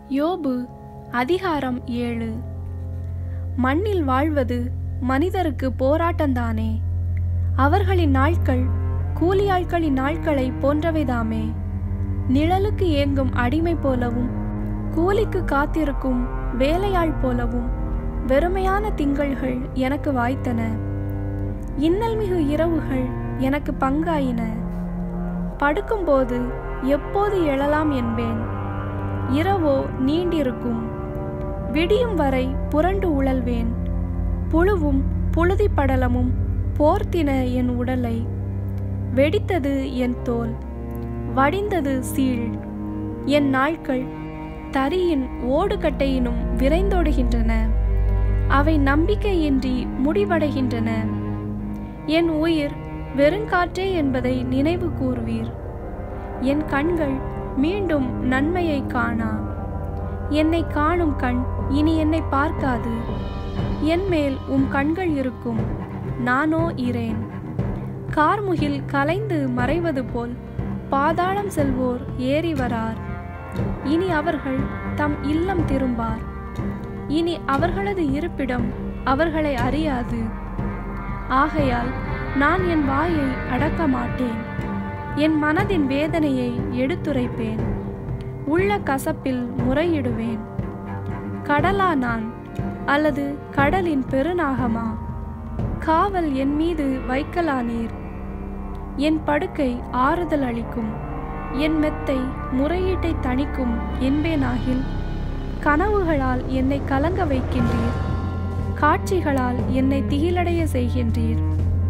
யோபு அதிகாரம் ஏழு மண்ணில் வாழ்வது மனிதருக்கு போராட்டந்தானே அவர்களின் நாட்கள் கூலியாட்களின் நாட்களை போன்றவைதாமே நிழலுக்கு ஏங்கும் அடிமை போலவும் கூலிக்கு காத்திருக்கும் வேலையாள் போலவும் வெறுமையான திங்கள்கள் எனக்கு வாய்த்தன இன்னல் மிகு இரவுகள் எனக்கு பங்காயின படுக்கும்போது எப்போது எழலாம் என்பேன் இரவோ நீண்டிருக்கும் விடியும் வரை புரண்டு உழல்வேன் புழுவும் புழுதி படலமும் போர்த்தின என் உடலை வெடித்தது என் தோல் வடிந்தது சீழ் என் நாட்கள் தரியின் ஓடுகட்டையினும் விரைந்தோடுகின்றன அவை நம்பிக்கையின்றி முடிவடைகின்றன என் உயிர் வெறுங்காற்றே என்பதை நினைவு கூர்வீர் என் கண்கள் மீண்டும் நன்மையை காணா என்னை காணும் கண் இனி என்னை பார்க்காது என் மேல் உம் கண்கள் இருக்கும் நானோ இரேன் கார்முகில் கலைந்து மறைவது போல் பாதாளம் செல்வோர் ஏறி வரார் இனி அவர்கள் தம் இல்லம் திரும்பார் இனி அவர்களது இருப்பிடம் அவர்களை அறியாது ஆகையால் நான் என் வாயை அடக்க மாட்டேன் என் மனதின் வேதனையை எடுத்துரைப்பேன் உள்ள கசப்பில் முறையிடுவேன் கடலா நான் அல்லது கடலின் பெருநாகமா காவல் என் மீது வைக்கலானீர் என் படுக்கை ஆறுதல் அளிக்கும் என் மெத்தை முறையீட்டை தணிக்கும் என்பேனாகில் கனவுகளால் என்னை கலங்க வைக்கின்றீர் காட்சிகளால் என்னை திகிலடைய செய்கின்றீர்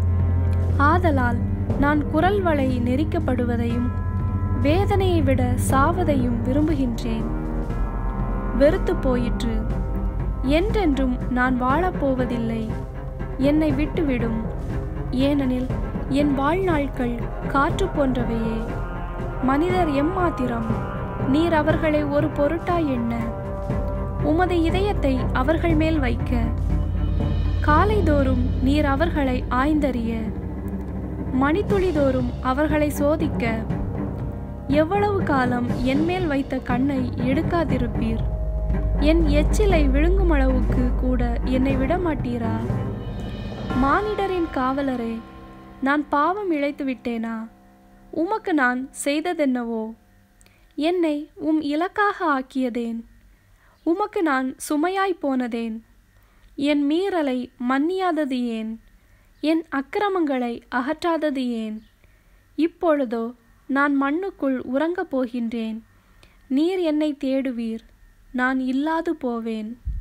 ஆதலால் நான் குரல் வளை நெரிக்கப்படுவதையும் வேதனையை விட சாவதையும் விரும்புகின்றேன் வெறுத்து போயிற்று என்றென்றும் நான் வாழப்போவதில்லை என்னை விட்டுவிடும் ஏனெனில் என் வாழ்நாட்கள் காற்று போன்றவையே மனிதர் எம்மாத்திரம் நீர் அவர்களை ஒரு பொருட்டாய் எண்ண உமது இதயத்தை அவர்கள் மேல் வைக்க காலைதோறும் நீர் அவர்களை ஆய்ந்தறிய மணித்துளிதோறும் அவர்களை சோதிக்க எவ்வளவு காலம் என்மேல் வைத்த கண்ணை எடுக்காதிருப்பீர் என் எச்சிலை விழுங்கும் அளவுக்கு கூட என்னை விடமாட்டீரா மானிடரின் காவலரே நான் பாவம் இழைத்து விட்டேனா உமக்கு நான் செய்ததென்னவோ என்னை உம் இலக்காக ஆக்கியதேன் உமக்கு நான் சுமையாய் போனதேன் என் மீறலை மன்னியாதது ஏன் என் அக்கிரமங்களை அகற்றாதது ஏன் இப்பொழுதோ நான் மண்ணுக்குள் உறங்கப் போகின்றேன் நீர் என்னை தேடுவீர் நான் இல்லாது போவேன்